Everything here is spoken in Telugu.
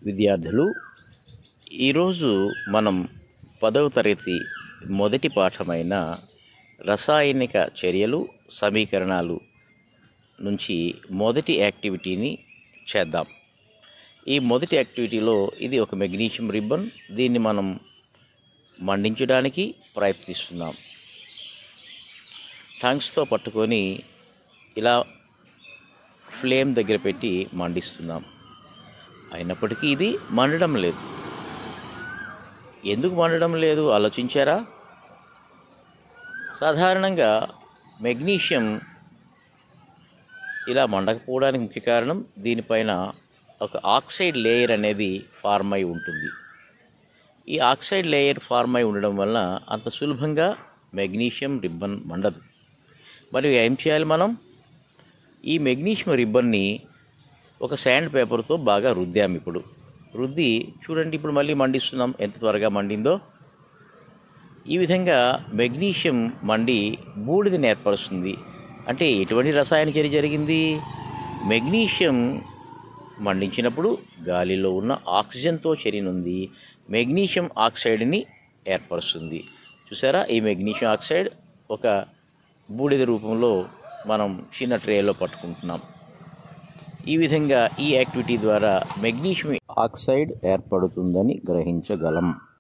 విద్యార్థులు ఈరోజు మనం పదవ తరగతి మొదటి పాఠమైన రసాయనిక చర్యలు సమీకరణాలు నుంచి మొదటి యాక్టివిటీని చేద్దాం ఈ మొదటి యాక్టివిటీలో ఇది ఒక మెగ్నీషియం రిబ్బన్ దీన్ని మనం మండించడానికి ప్రయత్నిస్తున్నాం టంగ్స్తో పట్టుకొని ఇలా ఫ్లేమ్ దగ్గర పెట్టి మండిస్తున్నాం అయినప్పటికీ ఇది మండడం లేదు ఎందుకు మండడం లేదు ఆలోచించారా సాధారణంగా మెగ్నీషియం ఇలా మండకపోవడానికి ముఖ్య కారణం దీనిపైన ఒక ఆక్సైడ్ లేయర్ అనేది ఫార్మ్ అయి ఉంటుంది ఈ ఆక్సైడ్ లేయర్ ఫార్మ్ అయి ఉండడం వల్ల అంత సులభంగా మెగ్నీషియం రిబ్బన్ మండదు మరియు ఏం చేయాలి మనం ఈ మెగ్నీషియం రిబ్బన్ని ఒక శాండ్ పేపర్తో బాగా రుద్దాం ఇప్పుడు రుద్ది చూడండి ఇప్పుడు మళ్ళీ మండిస్తున్నాం ఎంత త్వరగా మండిందో ఈ విధంగా మెగ్నీషియం మండి బూడిదని ఏర్పరుస్తుంది అంటే ఎటువంటి రసాయన చర్య జరిగింది మెగ్నీషియం మండించినప్పుడు గాలిలో ఉన్న ఆక్సిజన్తో చర్యనుంది మెగ్నీషియం ఆక్సైడ్ని ఏర్పరుస్తుంది చూసారా ఈ మెగ్నీషియం ఆక్సైడ్ ఒక బూడిద రూపంలో మనం చిన్న ట్రేలో పట్టుకుంటున్నాం ఈ విధంగా ఈ యాక్టివిటీ ద్వారా మెగ్నీషియం ఆక్సైడ్ ఏర్పడుతుందని గ్రహించగలం